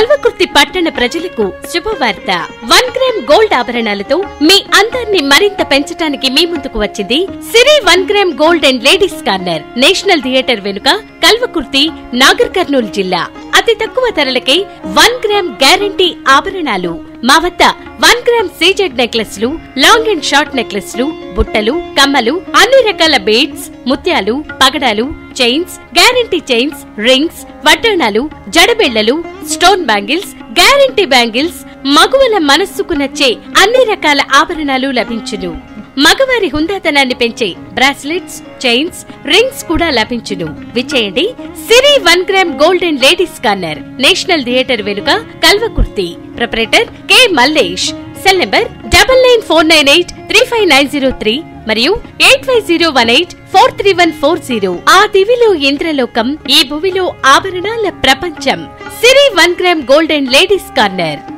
కల్వకుర్తి పట్టణ ప్రజలకు శుభవార్త వన్ గ్రామ్ గోల్డ్ ఆభరణాలతో మీ అందాన్ని మరింత పెంచడానికి మీ ముందుకు వచ్చింది Siri one gram gold and ladies corner national theatre వెనుక కల్వకుర్తి నాగర్ కర్నూలు జిల్లా అతి తక్కువ ధరలకే వన్ గ్రామ్ గ్యారంటీ ఆభరణాలు మా వద్ద వన్ గ్రామ్ సీజెడ్ నెక్లెస్లు లాంగ్ అండ్ షార్ట్ నెక్లెస్లు బుట్టలు కమ్మలు అన్ని రకాల బీడ్స్ ముత్యాలు పగడాలు చైన్స్ గ్యారంటీ చైన్స్ రింగ్స్ వడ్డాణాలు జడబిళ్లలు స్టోన్ బ్యాంగిల్స్ గ్యారంటీ బ్యాంగిల్స్ మగువల మనస్సుకు నచ్చే అన్ని రకాల ఆభరణాలు లభించును మగవారి హుందాతనాన్ని పెంచే బ్రాస్లెట్స్ చైన్స్ రింగ్స్ కూడా లభించును విచ్చేయండి Siri one gram gold and ladies corner national theatre వెనుక Kalvakurthi proprietor K Mallesh cell number double nine four nine eight three five nine zero three మరియు eight five zero one eight four three one four zero ఆ దివిలో ఇంద్రలోకం ఈ భువిలో ఆభరణాల ప్రపంచం Siri one gram gold and ladies corner